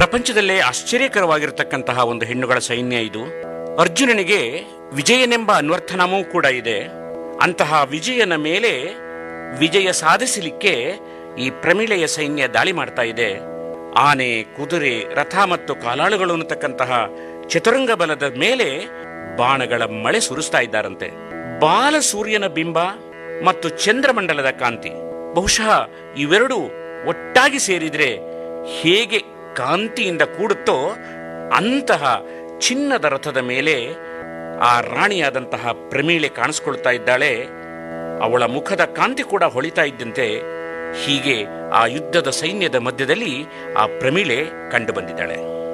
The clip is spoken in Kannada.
ಪ್ರಪಂಚದಲ್ಲೇ ಆಶ್ಚರ್ಯಕರವಾಗಿರತಕ್ಕಂತಹ ಒಂದು ಹೆಣ್ಣುಗಳ ಸೈನ್ಯ ಇದು ಅರ್ಜುನನಿಗೆ ವಿಜಯನೆಂಬ ಅನ್ವರ್ಥನಾಮವೂ ಕೂಡ ಇದೆ ಅಂತಹ ವಿಜಯನ ಮೇಲೆ ವಿಜಯ ಸಾಧಿಸಲಿಕ್ಕೆ ಈ ಪ್ರಮಿಳೆಯ ಸೈನ್ಯ ದಾಳಿ ಮಾಡ್ತಾ ಇದೆ ಆನೆ ಕುದುರೆ ರಥ ಮತ್ತು ಕಾಲಾಳುಗಳು ಅನ್ನತಕ್ಕಂತಹ ಚತುರಂಗ ಬಲದ ಮೇಲೆ ಬಾಣಗಳ ಮಳೆ ಸುರಿಸ್ತಾ ಇದ್ದಾರಂತೆ ಬಾಲ ಸೂರ್ಯನ ಬಿಂಬ ಮತ್ತು ಚಂದ್ರಮಂಡಲದ ಕಾಂತಿ ಬಹುಶಃ ಇವೆರಡು ಒಟ್ಟಾಗಿ ಸೇರಿದ್ರೆ ಹೇಗೆ ಕಾಂತಿಯಿಂದ ಕೂಡುತ್ತೋ ಅಂತಹ ಚಿನ್ನದ ರಥದ ಮೇಲೆ ಆ ರಾಣಿಯಾದಂತಹ ಪ್ರಮೀಳೆ ಕಾಣಿಸ್ಕೊಳ್ತಾ ಇದ್ದಾಳೆ ಅವಳ ಮುಖದ ಕಾಂತಿ ಕೂಡ ಹೊಳಿತಾ ಇದ್ದಂತೆ ಹೀಗೆ ಆ ಯುದ್ಧದ ಸೈನ್ಯದ ಮಧ್ಯದಲ್ಲಿ ಆ ಪ್ರಮೀಳೆ ಕಂಡು ಬಂದಿದ್ದಾಳೆ